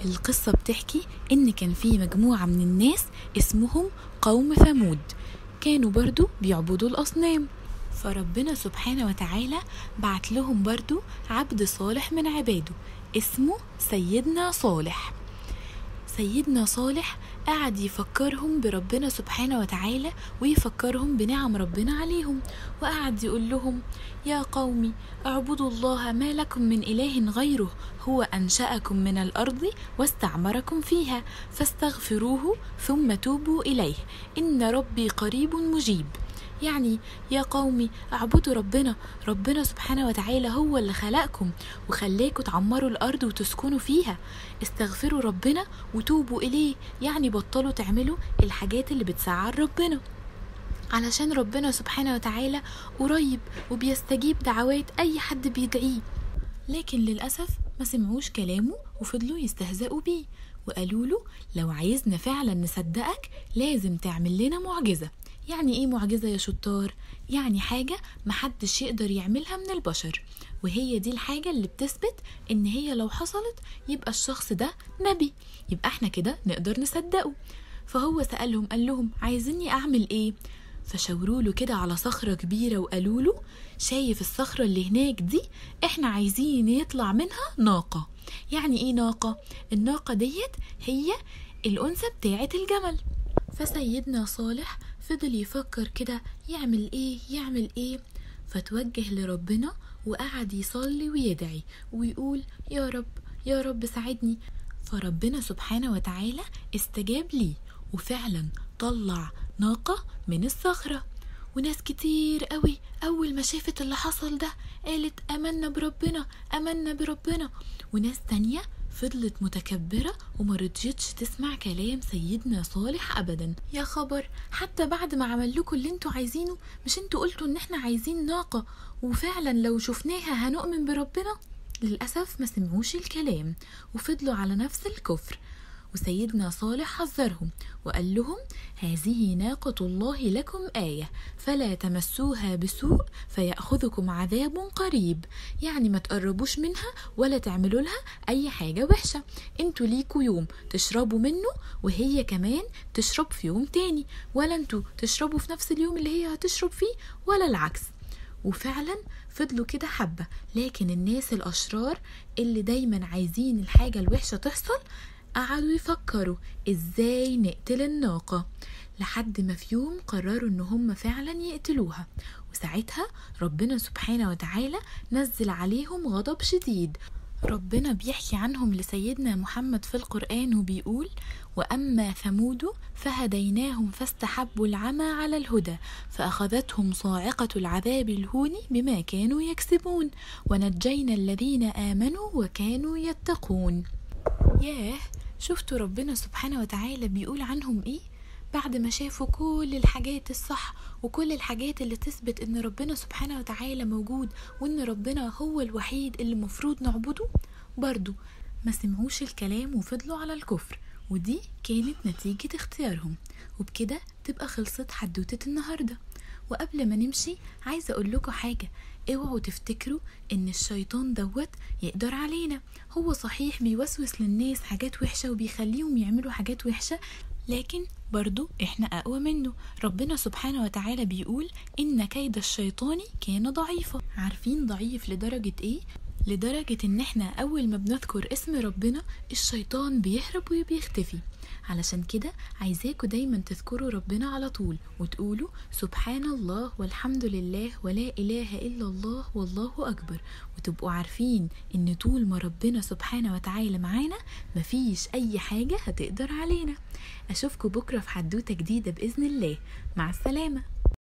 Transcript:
القصة بتحكي إن كان في مجموعة من الناس اسمهم قوم ثمود كانوا برضو بيعبدوا الأصنام فربنا سبحانه وتعالى بعت لهم برضو عبد صالح من عباده اسمه سيدنا صالح سيدنا صالح قعد يفكرهم بربنا سبحانه وتعالى ويفكرهم بنعم ربنا عليهم وقعد يقول لهم يا قومي اعبدوا الله ما لكم من إله غيره هو أنشأكم من الأرض واستعمركم فيها فاستغفروه ثم توبوا إليه إن ربي قريب مجيب يعني يا قومي اعبدوا ربنا ربنا سبحانه وتعالى هو اللي خلقكم وخلاكوا تعمروا الارض وتسكنوا فيها استغفروا ربنا وتوبوا اليه يعني بطلوا تعملوا الحاجات اللي بتسعر ربنا علشان ربنا سبحانه وتعالى قريب وبيستجيب دعوات اي حد بيدعيه لكن للاسف ما سمعوش كلامه وفضلوا يستهزئوا بيه وقالوا له لو عايزنا فعلا نصدقك لازم تعمل لنا معجزه يعني ايه معجزة يا شطار؟ يعني حاجة محدش يقدر يعملها من البشر وهي دي الحاجة اللي بتثبت ان هي لو حصلت يبقى الشخص ده نبي يبقى احنا كده نقدر نصدقه فهو سألهم قال لهم عايزيني اعمل ايه؟ فشاوروا له كده على صخرة كبيرة وقالوا له شايف الصخرة اللي هناك دي احنا عايزين يطلع منها ناقة يعني ايه ناقة؟ الناقة ديت هي الأنثى بتاعة الجمل فسيدنا صالح فضل يفكر كده يعمل ايه يعمل ايه فتوجه لربنا وقعد يصلي ويدعي ويقول يا رب يا رب ساعدني فربنا سبحانه وتعالى استجاب لي وفعلا طلع ناقة من الصخرة وناس كتير قوي أول ما شافت اللي حصل ده قالت أمنا بربنا أمنا بربنا وناس تانية فضلت متكبرة ومرضيتش تسمع كلام سيدنا صالح أبدا يا خبر حتى بعد ما عمل لكم اللي انتوا عايزينه مش انتوا قلتوا ان احنا عايزين ناقة وفعلا لو شفناها هنؤمن بربنا للأسف ما سمعوش الكلام وفضلوا على نفس الكفر وسيدنا صالح حذرهم وقال لهم هذه ناقة الله لكم آية فلا تمسوها بسوء فيأخذكم عذاب قريب يعني ما تقربوش منها ولا تعملوا لها أي حاجة وحشة انتوا ليكوا يوم تشربوا منه وهي كمان تشرب في يوم تاني ولا انتوا تشربوا في نفس اليوم اللي هي هتشرب فيه ولا العكس وفعلا فضلوا كده حبة لكن الناس الأشرار اللي دايما عايزين الحاجة الوحشة تحصل قعدوا يفكروا ازاي نقتل الناقة لحد ما في يوم قرروا ان هم فعلا يقتلوها وساعتها ربنا سبحانه وتعالى نزل عليهم غضب شديد ربنا بيحكي عنهم لسيدنا محمد في القرآن وبيقول وأما ثمود فهديناهم فاستحبوا العمى على الهدى فأخذتهم صاعقة العذاب الهون بما كانوا يكسبون ونجينا الذين آمنوا وكانوا يتقون ياه شفتوا ربنا سبحانه وتعالى بيقول عنهم ايه بعد ما شافوا كل الحاجات الصح وكل الحاجات اللي تثبت ان ربنا سبحانه وتعالى موجود وان ربنا هو الوحيد اللي مفروض نعبده برضو ما سمعوش الكلام وفضلوا على الكفر ودي كانت نتيجة اختيارهم وبكده تبقى خلصت حدوتة النهاردة وقبل ما نمشي عايزة أقول لكم حاجة اوعوا تفتكروا ان الشيطان دوت يقدر علينا هو صحيح بيوسوس للناس حاجات وحشة وبيخليهم يعملوا حاجات وحشة لكن برضو احنا اقوى منه ربنا سبحانه وتعالى بيقول ان كيد الشيطان كان ضعيفا عارفين ضعيف لدرجة ايه لدرجة ان احنا اول ما بنذكر اسم ربنا الشيطان بيهرب وبيختفي علشان كده عايزاكوا دايما تذكروا ربنا على طول وتقولوا سبحان الله والحمد لله ولا إله إلا الله والله أكبر وتبقوا عارفين إن طول ما ربنا سبحانه وتعالى معانا مفيش أي حاجة هتقدر علينا أشوفكوا بكرة في حدوتة جديدة بإذن الله مع السلامة